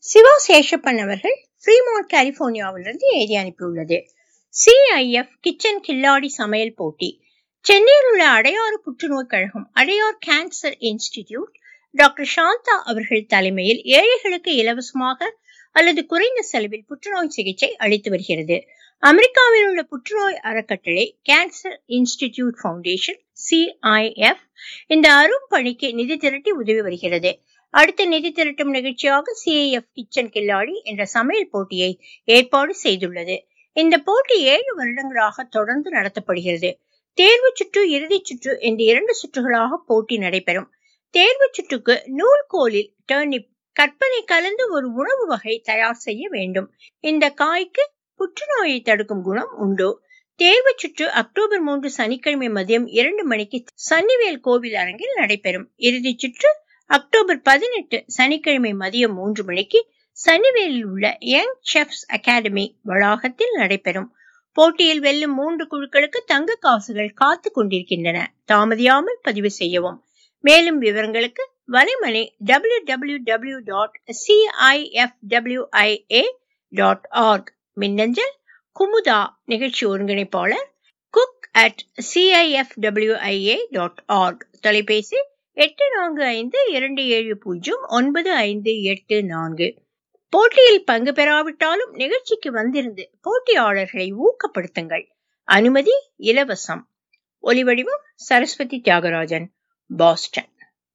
சிவா சேஷப்பன் அவர்கள் ஃப்ரீமோன்ட் கலிபோர்னியாவிலிருந்து எழுதி அனுப்பியுள்ளது சிஐஎஃப் கிச்சன் கில்லாடி சமையல் போட்டி சென்னையில் உள்ள அடையாறு புற்றுநோய் கழகம் Adyar cancer institute doctor Shanta அவர்கள் தலைமையில் ஏழைகளுக்கு இலவசமாக அல்லது குறைந்த செலவில் புற்றுநோய் சிகிச்சை அளித்து வருகிறது அமெரிக்காவில் உள்ள புற்றுநோய் அறக்கட்டளை கேன்சர் இன்ஸ்டிடியூட் ஃபவுண்டேஷன் சிஐஎஃப் இந்த அரும் பணிக்கு நிதி திரட்டி உதவி வருகிறது அடுத்த நிதி திரட்டும் நிகழ்ச்சியாக சிஐஎஃப் கிச்சன் கில்லாடி என்ற சமையல் போட்டியை ஏற்பாடு செய்துள்ளது இந்த போட்டி ஏழு வருடங்களாக தொடர்ந்து நடத்தப்படுகிறது தேர்வு சுற்று இறுதி சுற்று என்ற இரண்டு சுற்றுகளாக போட்டி நடைபெறும் தேர்வு சுற்றுக்கு நூல்கோலில் டர்னிப் கற்பனை கலந்து ஒரு உணவு வகை தயார் செய்ய வேண்டும் இந்த காய்க்கு புற்றுநோயை தடுக்கும் குணம் உண்டு தேர்வு சுற்று அக்டோபர் மூன்று சனிக்கிழமை மதியம் இரண்டு மணிக்கு சன்னிவேல் கோவில் அரங்கில் நடைபெறும் இறுதி சுற்று அக்டோபர் பதினெட்டு சனிக்கிழமை மதியம் மூன்று மணிக்கு சன்னிவேலில் உள்ள யங் செஃப்ஸ் அகாடமி வளாகத்தில் நடைபெறும் போட்டியில் வெல்லும் மூன்று குழுக்களுக்கு தங்க காசுகள் காத்து கொண்டிருக்கின்றன தாமதியாமல் பதிவு செய்யவும் மேலும் விவரங்களுக்கு வலைமணி W W W dot C I F W I A dot org மின்னஞ்சல் குமுதா நிகழ்ச்சி ஒருங்கிணைப்பாளர் cook at C I F W I A dot org தொலைபேசி எட்டு நான்கு ஐந்து இரண்டு ஏழு பூஜ்ஜியம் ஒன்பது ஐந்து எட்டு நான்கு போட்டியில் பங்கு பெறாவிட்டாலும் நிகழ்ச்சிக்கு வந்திருந்து போட்டியாளர்களை ஊக்கப்படுத்துங்கள் அனுமதி இலவசம் ஒலிவடிவம் சரஸ்வதி தியாகராஜன் பாஸ்டன்